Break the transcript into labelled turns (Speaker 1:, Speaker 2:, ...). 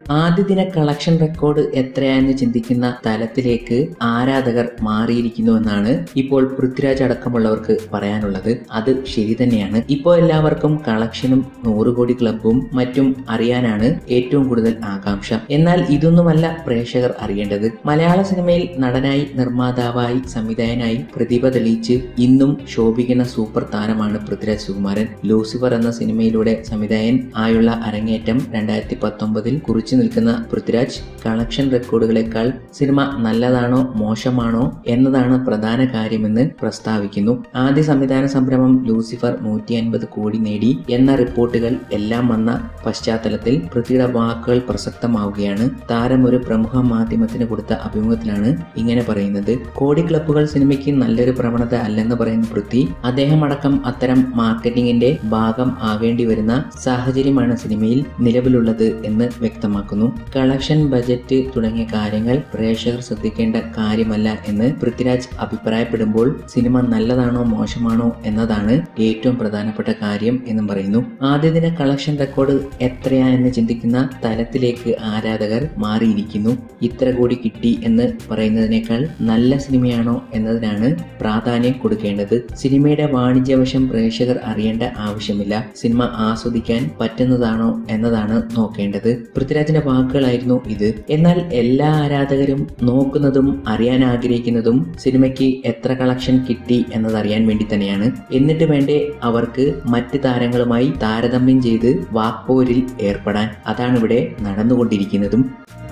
Speaker 1: ആദ്യ ദിന collection record എത്രയാണെന്ന് ചിന്തിക്കുന്ന തലത്തിലേക്ക് ആരാധകർ മാറിയിരിക്കുന്നുവെന്നാണ് ഇപ്പോൾ പൃഥ്വിരാജ് അടക്കമുള്ളവർക്ക് പറയാനുള്ളത് അത് ശരി തന്നെയാണ് ഇപ്പോൾ എല്ലാവർക്കും കളക്ഷനും നൂറ് കോടി ക്ലബും മറ്റും അറിയാനാണ് ഏറ്റവും കൂടുതൽ ആകാംക്ഷ എന്നാൽ ഇതൊന്നുമല്ല പ്രേക്ഷകർ അറിയേണ്ടത് മലയാള സിനിമയിൽ നടനായി നിർമ്മാതാവായി സംവിധായകനായി പ്രതിഭ തെളിയിച്ച് ഇന്നും ശോഭിക്കുന്ന സൂപ്പർ താരമാണ് പൃഥ്വിരാജ് സുകുമാരൻ ലൂസിഫർ എന്ന സിനിമയിലൂടെ സംവിധായകൻ ആയുള്ള അരങ്ങേറ്റം രണ്ടായിരത്തി പത്തൊമ്പതിൽ കുറിച്ചു നിൽക്കുന്ന പൃഥ്വിരാജ് കളക്ഷൻ റെക്കോർഡുകളെക്കാൾ സിനിമ നല്ലതാണോ മോശമാണോ എന്നതാണ് പ്രധാന കാര്യമെന്ന് പ്രസ്താവിക്കുന്നു ആദ്യ സംവിധാന സംരംഭം ലൂസിഫർ നൂറ്റി അൻപത് കോടി നേടി എന്ന റിപ്പോർട്ടുകൾ എല്ലാം വന്ന പശ്ചാത്തലത്തിൽ പൃഥ്വിയുടെ വാക്കുകൾ പ്രസക്തമാവുകയാണ് താരം ഒരു പ്രമുഖ മാധ്യമത്തിന് കൊടുത്ത അഭിമുഖത്തിലാണ് ഇങ്ങനെ പറയുന്നത് കോടി ക്ലബ്ബുകൾ സിനിമയ്ക്ക് നല്ലൊരു പ്രവണത അല്ലെന്ന് പറയുന്ന പൃഥ്വി അദ്ദേഹം അടക്കം അത്തരം മാർക്കറ്റിംഗിന്റെ ഭാഗം ആകേണ്ടി വരുന്ന സാഹചര്യമാണ് സിനിമയിൽ നിലവിലുള്ളത് എന്ന് വ്യക്തമാക്കുന്നു കളക്ഷൻ ബജറ്റ് തുടങ്ങിയ കാര്യങ്ങൾ പ്രേക്ഷകർ ശ്രദ്ധിക്കേണ്ട കാര്യമല്ല എന്ന് പൃഥ്വിരാജ് അഭിപ്രായപ്പെടുമ്പോൾ സിനിമ നല്ലതാണോ മോശമാണോ എന്നതാണ് ഏറ്റവും പ്രധാനപ്പെട്ട കാര്യം എന്നും പറയുന്നു ആദ്യ ദിന കളക്ഷൻ റെക്കോർഡ് എത്രയാ എന്ന് ചിന്തിക്കുന്ന തലത്തിലേക്ക് ആരാധകർ മാറിയിരിക്കുന്നു ഇത്ര കോടി കിട്ടി എന്ന് പറയുന്നതിനേക്കാൾ നല്ല സിനിമയാണോ എന്നതിനാണ് പ്രാധാന്യം കൊടുക്കേണ്ടത് സിനിമയുടെ വാണിജ്യവശം പ്രേക്ഷകർ അറിയേണ്ട ആവശ്യമില്ല സിനിമ ആസ്വദിക്കാൻ പറ്റുന്നതാണോ എന്നതാണ് നോക്കേണ്ടത് പൃഥ്വിരാജിന്റെ വാക്കുകളായിരുന്നു ഇത് എന്നാൽ എല്ലാ ആരാധകരും നോക്കുന്നതും അറിയാൻ ആഗ്രഹിക്കുന്നതും സിനിമയ്ക്ക് എത്ര കളക്ഷൻ കിട്ടി എന്നതറിയാൻ വേണ്ടി തന്നെയാണ് എന്നിട്ട് വേണ്ടേ അവർക്ക് മറ്റ് താരങ്ങളുമായി താരതമ്യം ചെയ്ത് വാക്പോരിൽ ഏർപ്പെടാൻ അതാണ് ഇവിടെ നടന്നുകൊണ്ടിരിക്കുന്നതും